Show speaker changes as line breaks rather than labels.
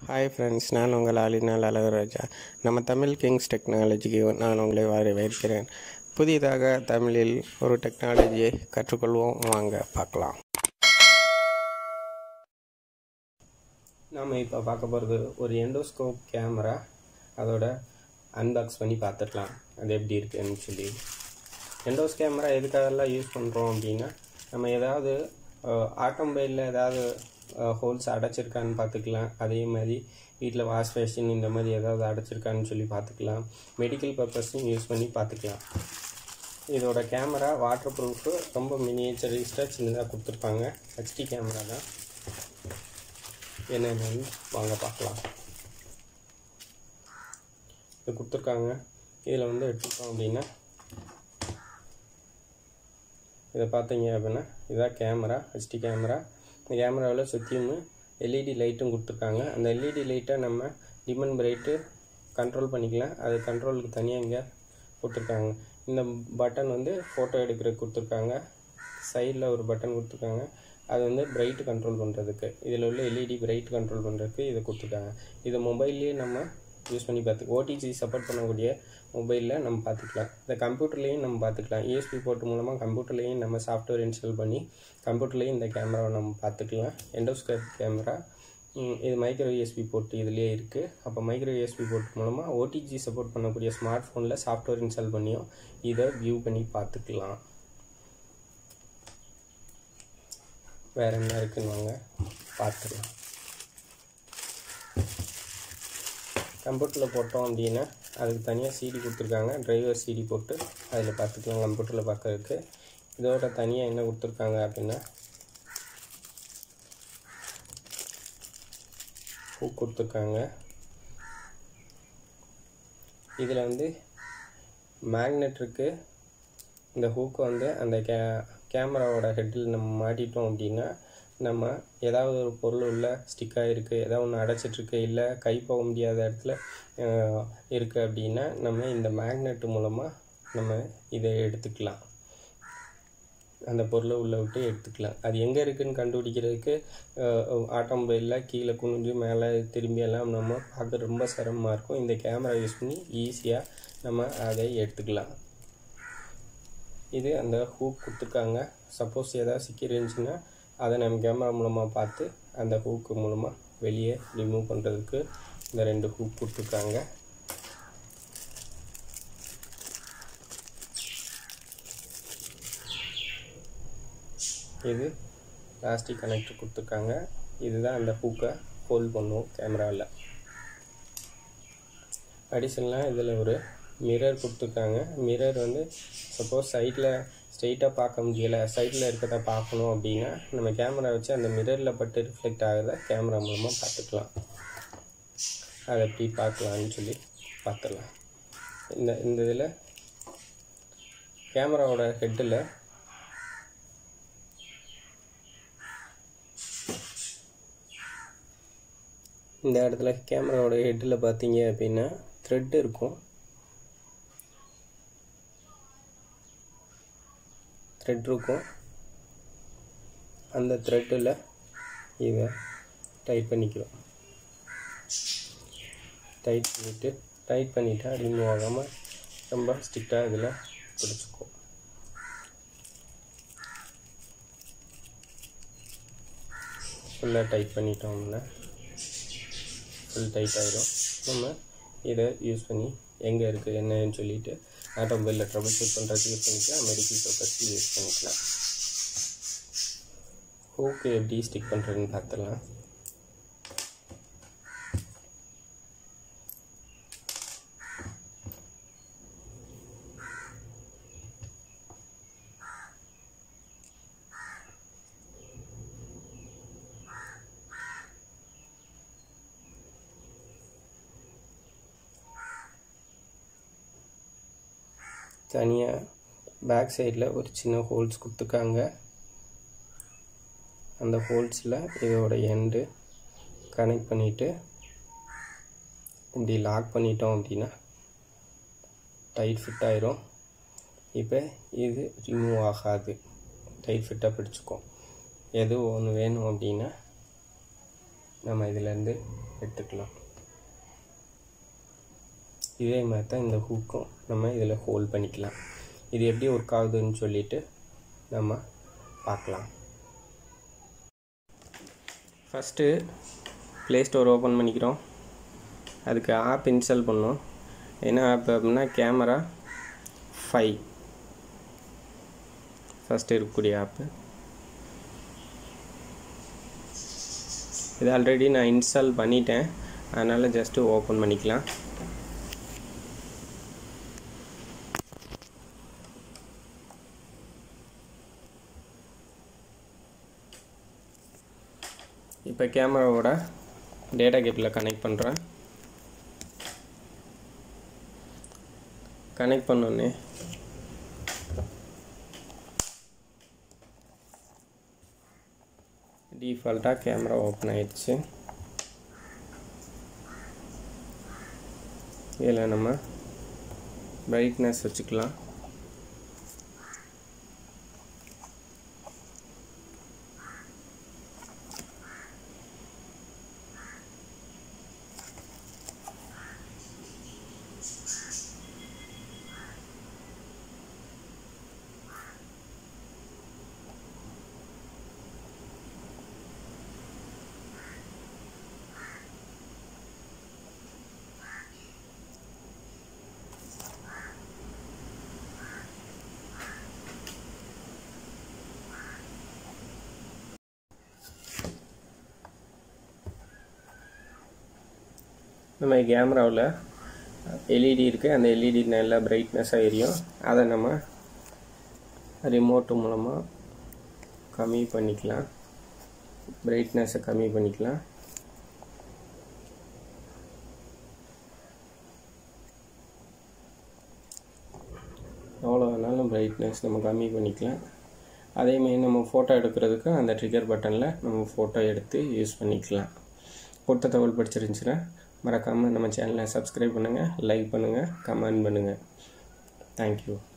hi friends நான் உங்கள் ஆளினால் அழகராஜா நம்ம தமிழ் கிங்ஸ் டெக்னாலஜிக்கு நான் உங்களை வரவேற்கிறேன் புதிதாக தமிழில் ஒரு டெக்னாலஜியை கற்றுக்கொள்வோம் வாங்க பார்க்கலாம் நாம் இப்போ பார்க்க போகிறது ஒரு எண்டோஸ்கோப் கேமரா அதோட அன்பாக்ஸ் பண்ணி பார்த்துக்கலாம் அது எப்படி இருக்குன்னு சொல்லி எண்டோஸ் கேமரா எதுக்காகலாம் யூஸ் பண்ணுறோம் அப்படின்னா நம்ம ஏதாவது ஆட்டோமொபைலில் ஏதாவது ஹோல்ஸ் அடைச்சிருக்கான்னு பார்த்துக்கலாம் அதே மாதிரி வீட்டில் வாஷ் பேஷன் இந்த மாதிரி ஏதாவது அடைச்சிருக்கான்னு சொல்லி பார்த்துக்கலாம் மெடிக்கல் பர்பஸும் யூஸ் பண்ணி பார்த்துக்கலாம் இதோட கேமரா வாட்டர் ப்ரூஃபு ரொம்ப மினியேச்சரிஸ்டாக சின்னதாக கொடுத்துருப்பாங்க ஹெச்டி கேமரா தான் என்னென்னு வாங்க பார்க்கலாம் இது கொடுத்துருக்காங்க இதில் வந்து எடுத்துக்கிட்டோம் அப்படின்னா இதை பார்த்தீங்க அப்படின்னா இதுதான் கேமரா ஹெச்டி கேமரா இந்த கேமராவில் சுற்றியும் எல்இடி லைட்டும் கொடுத்துருக்காங்க அந்த எல்இடி லைட்டை நம்ம டிமன் பிரைட்டு கண்ட்ரோல் பண்ணிக்கலாம் அது கண்ட்ரோலுக்கு தனியாக இங்கே கொடுத்துருக்காங்க இந்த பட்டன் வந்து ஃபோட்டோ எடுக்கிறதுக்கு கொடுத்துருக்காங்க சைடில் ஒரு பட்டன் கொடுத்துருக்காங்க அது வந்து பிரைட் கண்ட்ரோல் பண்ணுறதுக்கு இதில் உள்ள எல்இடி பிரைட் கண்ட்ரோல் பண்ணுறதுக்கு இதை கொடுத்துருக்காங்க இதை மொபைல்லேயே நம்ம யூஸ் பண்ணி பார்த்து ஓடிஜி சப்போர்ட் பண்ணக்கூடிய மொபைலில் நம்ம பார்த்துக்கலாம் இந்த கம்ப்யூட்டர்லேயும் நம்ம பார்த்துக்கலாம் யூஎஸ்பி போர்ட் மூலமாக கம்ப்யூட்டர்லேயும் நம்ம சாஃப்ட்வேர் இன்ஸ்டால் பண்ணி கம்ப்யூட்டர்லேயும் இந்த கேமராவை நம்ம பார்த்துக்கலாம் எண்டோஸ்கோப் கேமரா இது மைக்ரோ யூஎஸ்பி போர்ட் இதுலேயே இருக்குது அப்போ மைக்ரோ யூஎஸ்பி போர்ட் மூலமாக ஓடிஜி சப்போர்ட் பண்ணக்கூடிய ஸ்மார்ட் ஃபோனில் சாஃப்ட்வேர் இன்ஸ்டால் பண்ணியும் இதை வியூ பண்ணி பார்த்துக்கலாம் வேறு என்ன இருக்குன்னு வாங்க பார்த்துக்கலாம் கம்ப்யூட்டரில் போட்டோம் அப்படின்னா அதுக்கு தனியாக சிடி கொடுத்துருக்காங்க டிரைவர் சிடி போட்டு அதில் பார்த்துக்கலாம் கம்ப்யூட்டரில் பார்க்கறதுக்கு இதோட தனியாக என்ன கொடுத்துருக்காங்க அப்படின்னா ஹூக் கொடுத்துருக்காங்க இதில் வந்து மேக்னெட் இருக்குது இந்த ஹூக்கு வந்து அந்த கே கேமராவோட ஹெட்டில் நம்ம மாட்டிட்டோம் அப்படின்னா நம்ம ஏதாவது ஒரு பொருள் உள்ள ஸ்டிக்காக இருக்குது ஏதாவது ஒன்று அடைச்சிட்ருக்கு இல்லை கை போக முடியாத இடத்துல இருக்குது அப்படின்னா நம்ம இந்த மேக்னெட் மூலமாக நம்ம இதை எடுத்துக்கலாம் அந்த பொருளை உள்ளே விட்டு எடுத்துக்கலாம் அது எங்கே இருக்குதுன்னு கண்டுபிடிக்கிறதுக்கு ஆட்டோமொபைலில் கீழே குனிஞ்சு மேலே திரும்பி எல்லாம் நம்ம பார்க்க ரொம்ப சிரமமாக இருக்கும் இந்த கேமரா யூஸ் பண்ணி ஈஸியாக நம்ம அதை எடுத்துக்கலாம் இது அந்த ஹூக் கொடுத்துருக்காங்க சப்போஸ் ஏதாவது சிக்கி இருந்துச்சுன்னா அதை நம்ம கேமரா மூலமாக பார்த்து அந்த ஹூக்கு மூலமாக வெளியே ரிமூவ் பண்ணுறதுக்கு இந்த ரெண்டு ஹூக் கொடுத்துருக்காங்க இது பிளாஸ்டிக் கனெக்டர் கொடுத்துருக்காங்க இதுதான் அந்த ஹூக்கை ஹோல்ட் பண்ணும் கேமராவில் அடிஷனலாக இதில் ஒரு மிரர் கொடுத்துருக்காங்க மிரர் வந்து சப்போஸ் சைடில் ஸ்ட்ரெயிட்டாக பார்க்க முடியலை சைடில் இருக்கிறத பார்க்கணும் அப்படின்னா நம்ம கேமரா வச்சு அந்த மிரரில் பட்டு ரிஃப்ளெக்ட் ஆகிறத கேமரா மூலமாக பார்த்துக்கலாம் அதை எப்படி பார்க்கலான்னு சொல்லி பார்த்துடலாம் இந்த இந்த இதில் கேமராவோட ஹெட்டில் இந்த இடத்துல கேமராவோட ஹெட்டில் பார்த்தீங்க அப்படின்னா த்ரெட் இருக்கும் த்ரெட் இருக்கும் அந்த த்ரெட்டில் இதை டைட் பண்ணிக்கிறோம் டைட் பண்ணிவிட்டு டைட் பண்ணிவிட்டா ரிமூவ் ஆகாமல் ரொம்ப ஸ்ட்ரிக்டாக இதில் பிடிச்சிக்கும் ஃபுல்லாக டைட் பண்ணிட்டோம்னா ஃபுல் டைட் ஆகிடும் நம்ம இதை யூஸ் பண்ணி எங்கே இருக்குது என்னன்னு சொல்லிவிட்டு ஆட்டோமொபைலில் ட்ரபிள் ஷூட் பண்ணுறதுக்கு யூஸ் பண்ணிக்கலாம் மெடிக்கல் பர்பஸ்க்கு யூஸ் பண்ணிக்கலாம் ஹூக்கு எப்படி ஸ்டிக் பண்ணுறதுன்னு பார்த்துலாம் தனியாக பேக் சைடில் ஒரு சின்ன ஹோல்ஸ் கொடுத்துருக்காங்க அந்த ஹோல்ஸில் இதோட எண்டு கனெக்ட் பண்ணிவிட்டு இப்படி லாக் பண்ணிட்டோம் அப்படின்னா டைட் ஃபிட் ஆயிரும் இப்போ இது ரிமூவ் ஆகாது டைட் ஃபிட்டாக பிடிச்சிக்கும் எது ஒன்று வேணும் அப்படின்னா நம்ம இதிலேருந்து எடுத்துக்கலாம் இதே மாதிரி தான் இந்த ஹூக்கும் நம்ம இதில் ஹோல்ட் பண்ணிக்கலாம் இது எப்படி ஒர்க் ஆகுதுன்னு சொல்லிட்டு நம்ம பார்க்கலாம் ஃபஸ்ட்டு ப்ளே ஸ்டோர் ஓப்பன் பண்ணிக்கிறோம் அதுக்கு ஆப் இன்ஸ்டால் பண்ணோம் என்ன ஆப் அப்படின்னா கேமரா ஃபைவ் ஃபஸ்ட்டு இருக்கக்கூடிய ஆப்பு இது ஆல்ரெடி நான் இன்ஸ்டால் பண்ணிட்டேன் அதனால் ஜஸ்ட்டு ஓப்பன் பண்ணிக்கலாம் இப்போ கேமராவோட டேட்டா கேப்பில் கனெக்ட் பண்ணுறேன் கனெக்ட் பண்ணோன்னே டிஃபால்ட்டாக கேமரா ஓப்பன் ஆயிடுச்சு இதில் நம்ம பிரைட்னஸ் வச்சுக்கலாம் நம்ம கேமராவில் எல்இடி இருக்குது அந்த எல்இடி நல்லா பிரைட்னஸாக எரியும் அதை நம்ம ரிமோட்டு மூலமாக கம்மி பண்ணிக்கலாம் பிரைட்னஸை கம்மி பண்ணிக்கலாம் எவ்வளோ வேணாலும் பிரைட்னஸ் நம்ம கம்மி பண்ணிக்கலாம் அதேமாரி நம்ம ஃபோட்டோ எடுக்கிறதுக்கு அந்த ட்ரிகர் பட்டனில் நம்ம ஃபோட்டோ எடுத்து யூஸ் பண்ணிக்கலாம் கொடுத்த தகவல் படிச்சிருந்துச்சுன்னா மறக்காமல் நம்ம சேனலை சப்ஸ்கிரைப் பண்ணுங்கள் லைக் பண்ணுங்கள் கமெண்ட் பண்ணுங்கள் தேங்க்யூ